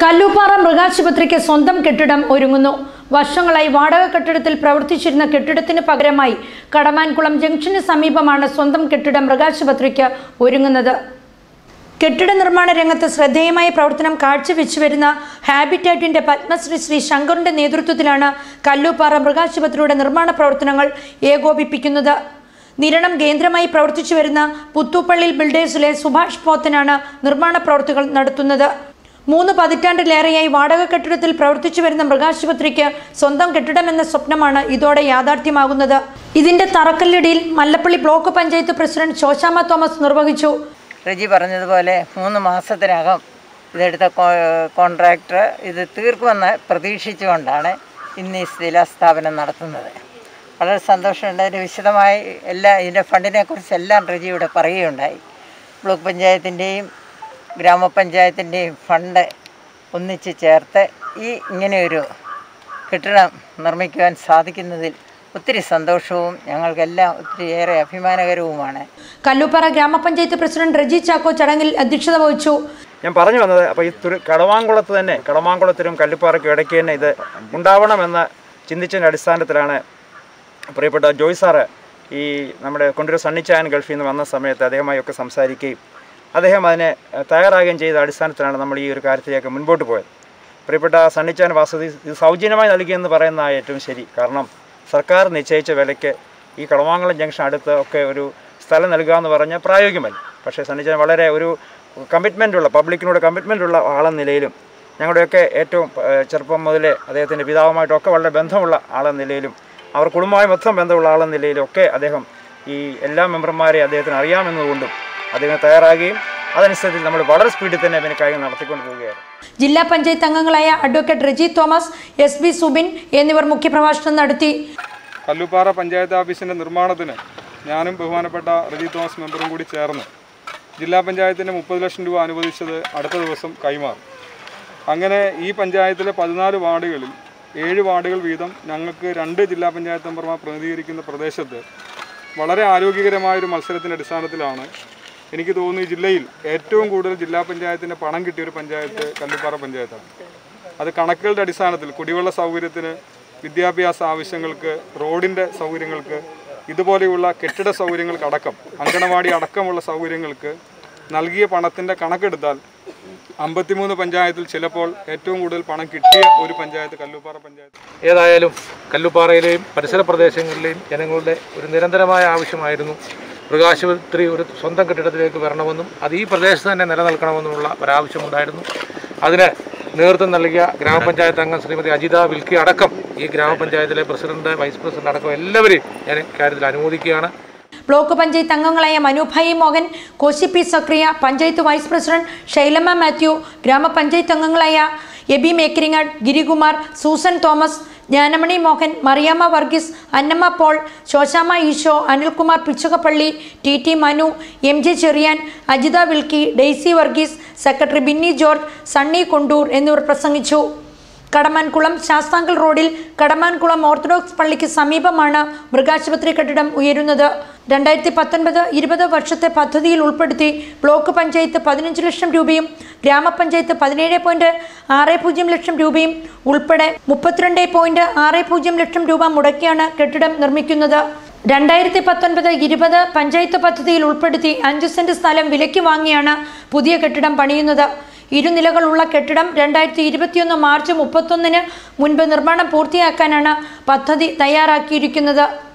കല്ലൂപ്പാറ മൃഗാശുപത്രിക്ക് സ്വന്തം കെട്ടിടം ഒരുങ്ങുന്നു വർഷങ്ങളായി വാടക കെട്ടിടത്തിൽ പ്രവർത്തിച്ചിരുന്ന കെട്ടിടത്തിന് പകരമായി കടമാൻകുളം ജംഗ്ഷന് സമീപമാണ് സ്വന്തം കെട്ടിടം മൃഗാശുപത്രിക്ക് ഒരുങ്ങുന്നത് കെട്ടിട നിർമ്മാണ രംഗത്ത് ശ്രദ്ധേയമായ പ്രവർത്തനം കാഴ്ചവെച്ചു വരുന്ന ഹാബിറ്റാറ്റിന്റെ പത്മശ്രീ ശ്രീ ശങ്കറിന്റെ നേതൃത്വത്തിലാണ് കല്ലൂപ്പാറ മൃഗാശുപത്രിയുടെ നിർമ്മാണ പ്രവർത്തനങ്ങൾ ഏകോപിപ്പിക്കുന്നത് നിരണം കേന്ദ്രമായി പ്രവർത്തിച്ചു വരുന്ന പുത്തൂപ്പള്ളി ബിൽഡേഴ്സിലെ സുഭാഷ് പോത്തനാണ് നിർമ്മാണ പ്രവൃത്തികൾ നടത്തുന്നത് മൂന്ന് പതിറ്റാണ്ടിലേറെയായി വാടക കെട്ടിടത്തിൽ പ്രവർത്തിച്ചു വരുന്ന മൃഗാശുപത്രിക്ക് സ്വന്തം കെട്ടിടമെന്ന സ്വപ്നമാണ് ഇതോടെ യാഥാർത്ഥ്യമാകുന്നത് ഇതിന്റെ തറക്കല്ലിടിയിൽ മല്ലപ്പള്ളി ബ്ലോക്ക് പഞ്ചായത്ത് പ്രസിഡന്റ് ശോശാമ തോമസ് നിർവഹിച്ചു റെജി പറഞ്ഞതുപോലെ മൂന്ന് മാസത്തിനകം ഇതെടുത്ത കോ- കോൺട്രാക്ടർ ഇത് തീർക്കുമെന്ന് പ്രതീക്ഷിച്ചുകൊണ്ടാണ് ഇന്ന് ഈ ശിലാസ്ഥാപനം നടത്തുന്നത് വളരെ സന്തോഷമുണ്ട് അതിന് വിശദമായി എല്ലാ ഇതിൻ്റെ ഫണ്ടിനെ കുറിച്ചെല്ലാം റെജി ഇവിടെ പറയുകയുണ്ടായി ബ്ലോക്ക് പഞ്ചായത്തിൻ്റെയും ഗ്രാമപഞ്ചായത്തിൻ്റെയും ഫണ്ട് ഒന്നിച്ച് ചേർത്ത് ഈ ഇങ്ങനെയൊരു കെട്ടിടം നിർമ്മിക്കുവാൻ സാധിക്കുന്നതിൽ ഒത്തിരി സന്തോഷവും ഞങ്ങൾക്കെല്ലാം ഒത്തിരിയേറെ അഭിമാനകരവുമാണ് കല്ലൂപ്പാറ ഗ്രാമപഞ്ചായത്ത് പ്രസിഡന്റ് റജി ചാക്കോ ചടങ്ങിൽ അധ്യക്ഷത വഹിച്ചു ഞാൻ പറഞ്ഞു വന്നത് അപ്പോൾ ഈ തുരു കടവാങ്കുളത്ത് തന്നെ കടവാങ്കുളത്തിനും കല്ലിപ്പാറയ്ക്കും ഇടയ്ക്ക് തന്നെ ഇത് ഉണ്ടാവണമെന്ന് ചിന്തിച്ചതിൻ്റെ അടിസ്ഥാനത്തിലാണ് പ്രിയപ്പെട്ട ജോയ് സാറ് ഈ നമ്മുടെ കൊണ്ടൊരു സണ്ണിച്ചായൻ ഗൾഫിൽ നിന്ന് വന്ന സമയത്ത് അദ്ദേഹമായി ഒക്കെ സംസാരിക്കുകയും അദ്ദേഹം അതിനെ ഏഹ്, തയ്യാറാകുകയും ചെയ്ത അടിസ്ഥാനത്തിലാണ് നമ്മൾ ഈ ഒരു കാര്യത്തിലേക്ക് മുൻപോട്ട് പോയത് പ്രിയപ്പെട്ട സണ്ണിച്ചാൻ വാസതി ഇത് സൗജന്യമായി നൽകിയെന്ന് പറയുന്ന ഏറ്റവും ശരി കാരണം സർക്കാർ നിശ്ചയിച്ച വിലയ്ക്ക് ഈ കളവാങ്കുളം ജംഗ്ഷൻ അടുത്ത് ഒക്കെ ഒരു സ്ഥലം നൽകുക എന്ന് പറഞ്ഞാൽ പ്രായോഗികമല്ല പക്ഷേ സണ്ണിച്ചാൻ വളരെ ഒരു കമ്മിറ്റ്മെൻ്റ് ഉള്ള പബ്ലിക്കിനോട് കമ്മിറ്റ്മെൻ്റ് ഉള്ള ആളെന്ന നിലയിലും ഞങ്ങളുടെയൊക്കെ ഏറ്റവും ഏഹ്, ചെറുപ്പം മുതലേ അദ്ദേഹത്തിൻ്റെ പിതാവുമായിട്ടൊക്കെ വളരെ ബന്ധമുള്ള ആളെന്ന നിലയിലും അവർ കുടുംബമായി മൊത്തം ബന്ധമുള്ള ആളെന്ന നിലയിലും ഒക്കെ അദ്ദേഹം ഈ എല്ലാ മെമ്പർമാരെയും അദ്ദേഹത്തിന് അറിയാമെന്നതുകൊണ്ടും അദ്ദേഹം തയ്യാറാകുകയും അതനുസരിച്ച് നമ്മൾ വളരെ സ്പീഡിൽ തന്നെ അതിന് കാര്യങ്ങൾ നടത്തിക്കൊണ്ട് പോവുകയാണ് ജില്ലാ പഞ്ചായത്ത് അംഗങ്ങളായ advocate Reji Thomas S B Subin എന്നിവർ മുഖ്യപ്രഭാഷണം നടത്തി കല്ലുപ്പാറ പഞ്ചായത്ത് ഓഫീസിൻ്റെ നിർമ്മാണത്തിന് ഞാനും ബഹുമാനപ്പെട്ട റജി തോമസ് മെമ്പറും കൂടി ചേർന്ന് ജില്ലാ പഞ്ചായത്തിന് മുപ്പത് ലക്ഷം രൂപ അനുവദിച്ചത് അടുത്ത ദിവസം കൈമാറും അങ്ങനെ ഈ പഞ്ചായത്തിലെ പതിനാല് വാർഡുകളിൽ ഏഴ് വാർഡുകൾ വീതം ഞങ്ങൾക്ക് രണ്ട് ജില്ലാ പഞ്ചായത്ത് മെമ്പർമാർ പ്രതിനിധീകരിക്കുന്ന പ്രദേശത്ത് വളരെ ആരോഗ്യകരമായൊരു മത്സരത്തിൻ്റെ അടിസ്ഥാനത്തിലാണ് എനിക്ക് തോന്നുന്നു ഈ ജില്ലയിൽ ഏറ്റവും കൂടുതൽ ജില്ലാ പഞ്ചായത്തിന് പണം കിട്ടിയ ഒരു പഞ്ചായത്ത് കല്ലുപ്പാറ പഞ്ചായത്താണ് അത് കണക്കുകളുടെ അടിസ്ഥാനത്തിൽ കുടിവെള്ള സൗകര്യത്തിന് വിദ്യാഭ്യാസ ആവശ്യങ്ങൾക്ക് റോഡിൻ്റെ സൗകര്യങ്ങൾക്ക് ഇതുപോലെയുള്ള കെട്ടിട സൗകര്യങ്ങൾക്കടക്കം അങ്കണവാടി അടക്കമുള്ള സൗകര്യങ്ങൾക്ക് നൽകിയ പണത്തിൻ്റെ കണക്കെടുത്താൽ അമ്പത്തിമൂന്ന് പഞ്ചായത്തിൽ ചിലപ്പോൾ ഏറ്റവും കൂടുതൽ പണം കിട്ടിയ ഒരു പഞ്ചായത്ത് കല്ലുപ്പാറ പഞ്ചായത്ത് ഏതായാലും കല്ലുപ്പാറയിലെയും പരിസര പ്രദേശങ്ങളിലെയും ജനങ്ങളുടെ ഒരു നിരന്തരമായ ആവശ്യമായിരുന്നു മൃഗാശുപത്രി ഒരു സ്വന്തം കെട്ടിടത്തിലേക്ക് വരണമെന്നും അത് ഈ പ്രദേശത്ത് തന്നെ നിലനിൽക്കണമെന്നുമുള്ള ഒരാവശ്യമുണ്ടായിരുന്നു അതിന് നേതൃത്വം നൽകിയ ഗ്രാമപഞ്ചായത്ത് അംഗം ശ്രീമതി അജിത വിൽക്കി അടക്കം ഈ ഗ്രാമപഞ്ചായത്തിലെ പ്രസിഡന്റ് വൈസ് പ്രസിഡന്റ് അടക്കം എല്ലാവരെയും ഞാൻ ഇക്കാര്യത്തിൽ അനുമോദിക്കുകയാണ് ബ്ലോക്ക് പഞ്ചായത്ത് അംഗങ്ങളായ Manubhai Mohan Koshy P Sakariya panchayat vice president Sailamma Mathew ഗ്രാമപഞ്ചായത്ത് അംഗങ്ങളായ Aby Mekkaringad Girikumar Susan Thomas Jnanamani Mohan Mariyamma Varghese Annamma Paul Shoshamma Easo Anilkumar Pichukappally T T Manu M J Cherian Ajitha Wilkie Daisy Varghese secretary Binny George Sunny Kondoor എന്നിവർ പ്രസംഗിച്ചു കടമാൻകുളം ശാസ്താങ്കൽ റോഡിൽ കടമാൻകുളം ഓർത്തഡോക്സ് പള്ളിക്ക് സമീപമാണ് മൃഗാശുപത്രി കെട്ടിടം ഉയരുന്നത് രണ്ടായിരത്തി പത്തൊൻപത് ഇരുപത് വർഷത്തെ പദ്ധതിയിൽ ഉൾപ്പെടുത്തി ബ്ലോക്ക് പഞ്ചായത്ത് പതിനഞ്ച് ലക്ഷം രൂപയും ഗ്രാമപഞ്ചായത്ത് പതിനേഴ് പോയിന്റ് ആറ് പൂജ്യം ലക്ഷം രൂപയും ഉൾപ്പെടെ മുപ്പത്തിരണ്ട് പോയിന്റ് ആറ് പൂജ്യം ലക്ഷം രൂപ മുടക്കിയാണ് കെട്ടിടം നിർമ്മിക്കുന്നത് രണ്ടായിരത്തി പത്തൊൻപത് ഇരുപത് പഞ്ചായത്ത് പദ്ധതിയിൽ ഉൾപ്പെടുത്തി അഞ്ച് സെന്റ് സ്ഥലം വിലയ്ക്ക് വാങ്ങിയാണ് പുതിയ കെട്ടിടം പണിയുന്നത് ഇരുനിലകളുള്ള കെട്ടിടം രണ്ടായിരത്തി ഇരുപത്തിയൊന്ന് മാർച്ച് മുപ്പത്തൊന്നിന് മുൻപ് നിർമ്മാണം പൂർത്തിയാക്കാനാണ് പദ്ധതി തയ്യാറാക്കിയിരിക്കുന്നത്